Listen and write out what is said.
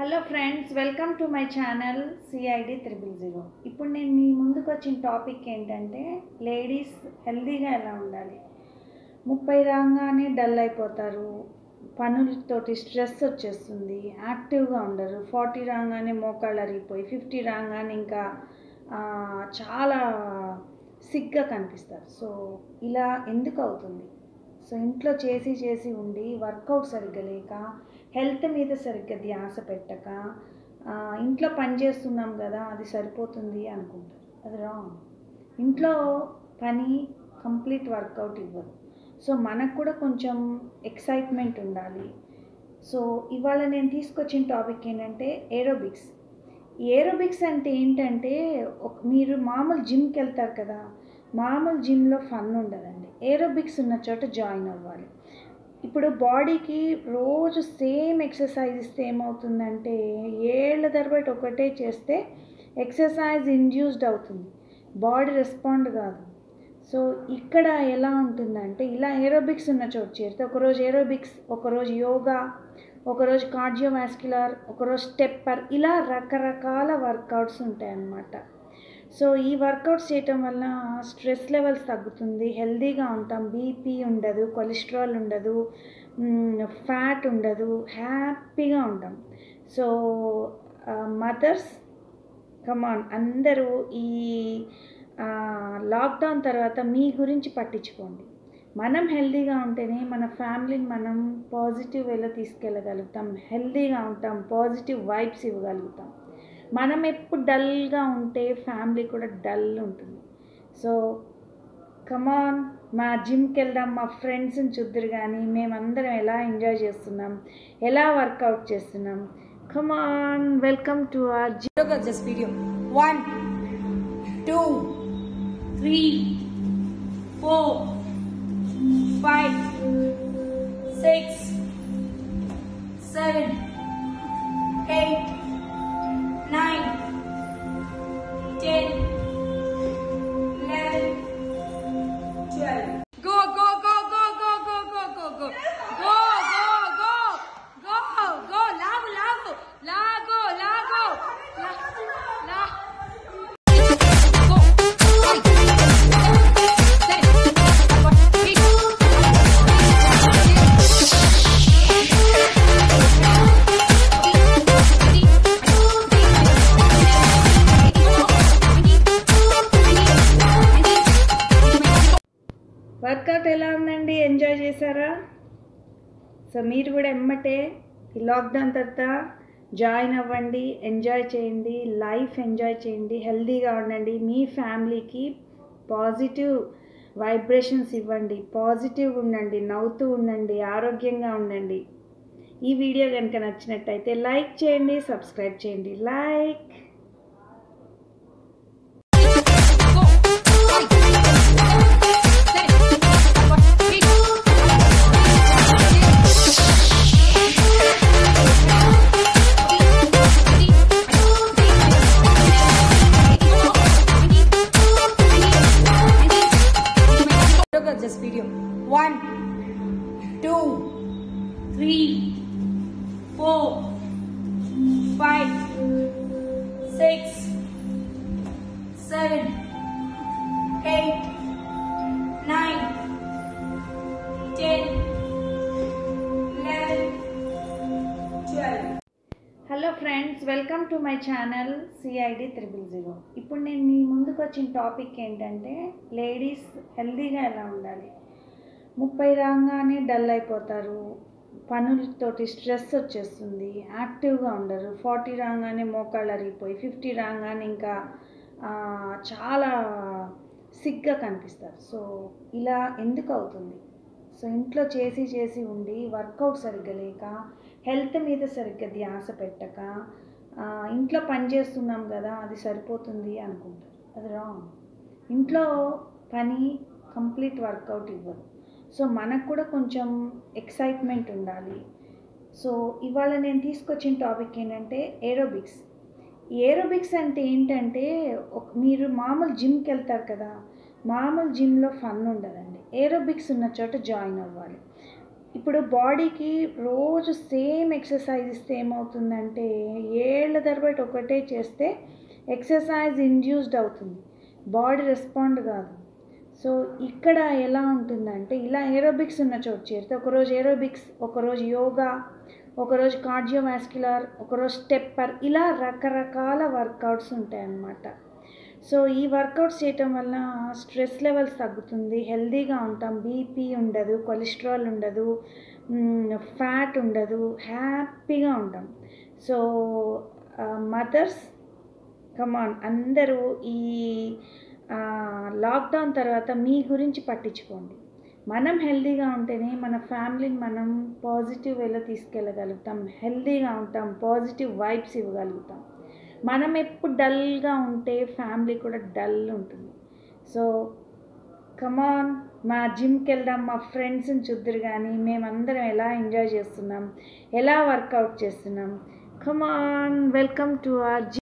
Hello friends welcome to my channel CID triple zero ఇప్పుడు నేను మీ ముందుకు వచ్చిన టాపిక్ ఏంటంటే లేడీస్ హెల్తీగా ఎలా ఉండాలి ముప్పై రాగానే డల్ అయిపోతారు పనులతోటి స్ట్రెస్ వచ్చేస్తుంది యాక్టివ్గా ఉండరు ఫార్టీ రాగానే మోకాళ్ళు అరిగిపోయి ఫిఫ్టీ రాగానే ఇంకా ఆ, చాలా సిగ్గా కనిపిస్తారు సో ఇలా ఎందుకు అవుతుంది సో ఇంట్లో చేసి చేసి ఉండి వర్కౌట్ సరిగ్గా లేక హెల్త్ మీద సరిగ్గా ధ్యాస పెట్టక ఆ, ఇంట్లో పని చేస్తున్నాం కదా అది సరిపోతుంది అనుకుంటారు అది రాంగ్ ఇంట్లో పని కంప్లీట్ వర్కౌట్ ఇవ్వదు సో మనకు కూడా కొంచెం ఎక్సైట్మెంట్ ఉండాలి సో ఇవాళ నేను తీసుకొచ్చిన టాపిక్ ఏంటంటే ఏరోబిక్స్ ఏరోబిక్స్ అంటే ఏంటంటే ఒక మీరు మామూలు జిమ్కి వెళ్తారు కదా మామూలు జిమ్లో ఫన్ ఉండదండి ఏరోబిక్స్ ఉన్న చోట జాయిన్ అవ్వాలి ఇప్పుడు బాడీకి రోజు సేమ్ ఎక్సర్సైజ్ ఇస్తే ఏమవుతుందంటే ఏళ్ళ తరబడి ఒకటే చేస్తే ఎక్సర్సైజ్ ఇండ్యూస్డ్ అవుతుంది బాడీ రెస్పాండ్ కాదు సో ఇక్కడ ఎలా ఉంటుందంటే ఇలా ఏరోబిక్స్ ఉన్న చోటు చేరితే ఒకరోజు ఏరోబిక్స్ ఒకరోజు యోగా ఒకరోజు కార్డియోవాస్క్యులర్ ఒకరోజు స్టెప్పర్ ఇలా రకరకాల వర్కౌట్స్ ఉంటాయన్నమాట సో ఈ వర్కౌట్స్ చేయటం వల్ల స్ట్రెస్ లెవెల్స్ తగ్గుతుంది హెల్తీగా ఉంటాం బీపీ ఉండదు కొలెస్ట్రాల్ ఉండదు ఫ్యాట్ ఉండదు హ్యాపీగా ఉంటాం సో మదర్స్ కమాన్ అందరూ ఈ లాక్డౌన్ తర్వాత మీ గురించి పట్టించుకోండి మనం హెల్తీగా ఉంటేనే మన ఫ్యామిలీని మనం పాజిటివ్ వేలో తీసుకెళ్ళగలుగుతాం హెల్తీగా ఉంటాం పాజిటివ్ వైబ్స్ ఇవ్వగలుగుతాం మనం ఎప్పుడు డల్గా ఉంటే ఫ్యామిలీ కూడా డల్ ఉంటుంది సో కమాన్ మా జిమ్కి వెళ్దాం మా ఫ్రెండ్స్ని చూద్దరు కానీ మేమందరం ఎలా ఎంజాయ్ చేస్తున్నాం ఎలా వర్కౌట్ చేస్తున్నాం come on welcome to our gym Look at this video. One, two, three, four, five, six, seven, eight, nine, ten, eleven, twelve. Go, go, go, go, go, go, go, go, go. Go, go, go, go, go. Lago, lago, lago, lago. La, la. Go. Workout ఎలా ఉందండి enjoy చేశారా so మీరు కూడా ఎమ్మటే ఈ lockdown తర్వాత join అవ్వండి enjoy చేయండి లైఫ్ ఎంజాయ్ చేయండి హెల్తీగా ఉండండి మీ ఫ్యామిలీకి పాజిటివ్ వైబ్రేషన్స్ ఇవ్వండి పాజిటివ్ ఉండండి నవ్వుతూ ఉండండి ఆరోగ్యంగా ఉండండి ఈ వీడియో కనుక నచ్చినట్టయితే లైక్ చేయండి సబ్స్క్రైబ్ చేయండి like Look at this video. One, two, three, four, five, six, seven, eight, nine, ten, eleven, twelve. Hello friends welcome to my channel CID triple zero ఇప్పుడు నేను మీ ముందుకు వచ్చిన టాపిక్ ఏంటంటే లేడీస్ హెల్తీగా ఎలా ఉండాలి ముప్పై రాగానే డల్ అయిపోతారు పనులతోటి స్ట్రెస్ వచ్చేస్తుంది యాక్టివ్గా ఉండరు ఫార్టీ రాగానే మోకాళ్ళు అరిగిపోయి ఫిఫ్టీ రాగానే ఇంకా ఆ, చాలా సిగ్గా కనిపిస్తారు సో ఇలా ఎందుకు అవుతుంది సో ఇంట్లో చేసి చేసి ఉండి వర్కౌట్ సరిగ్గా లేక హెల్త్ మీద సరిగ్గా ధ్యాస పెట్టక ఆ, ఇంట్లో పని చేస్తున్నాం కదా అది సరిపోతుంది అనుకుంటారు అది రాంగ్ ఇంట్లో పని కంప్లీట్ వర్కౌట్ ఇవ్వదు సో మనకు కూడా కొంచెం ఎక్సైట్మెంట్ ఉండాలి సో ఇవాళ నేను తీసుకొచ్చిన టాపిక్ ఏంటంటే ఏరోబిక్స్ ఏరోబిక్స్ అంటే ఏంటంటే ఒక- మీరు మామూలు జిమ్కి వెళ్తారు కదా మామూలు జిమ్లో ఫన్ ఉండదండి ఏరోబిక్స్ ఉన్న చోట జాయిన్ అవ్వాలి ఇప్పుడు బాడీకి రోజు సేమ్ ఎక్సర్సైజ్ ఇస్తే ఏమవుతుందంటే ఏళ్ళ తరబడి ఒకటే చేస్తే ఎక్సర్సైజ్ ఇండ్యూస్డ్ అవుతుంది బాడీ రెస్పాండ్ కాదు సో ఇక్కడ ఎలా ఉంటుందంటే ఇలా ఏరోబిక్స్ ఉన్న చోటు చేరితే ఒకరోజు ఏరోబిక్స్ ఒకరోజు యోగా ఒకరోజు కార్డియోవాస్క్యులర్ ఒకరోజు స్టెప్పర్ ఇలా రకరకాల వర్కౌట్స్ ఉంటాయి అన్నమాట సో ఈ వర్కౌట్స్ చేయటం వల్ల స్ట్రెస్ లెవెల్స్ తగ్గుతుంది హెల్తీగా ఉంటాం బీపీ ఉండదు కొలెస్ట్రాల్ ఉండదు ఫ్యాట్ ఉండదు హ్యాపీగా ఉంటాం సో మదర్స్ కమాన్ అందరూ ఈ లాక్డౌన్ తర్వాత మీ గురించి పట్టించుకోండి మనం హెల్తీగా ఉంటేనే మన ఫ్యామిలీని మనం పాజిటివ్ వేలో తీసుకెళ్ళగలుగుతాం హెల్తీగా ఉంటాం పాజిటివ్ వైబ్స్ ఇవ్వగలుగుతాం మనం ఎప్పుడు డల్గా ఉంటే ఫ్యామిలీ కూడా డల్ ఉంటుంది సో కమాన్ మా జిమ్కి వెళ్దాం మా ఫ్రెండ్స్ని చూద్దరు కానీ మేమందరం ఎలా ఎంజాయ్ చేస్తున్నాం ఎలా వర్కౌట్ చేస్తున్నాం come on welcome to our gym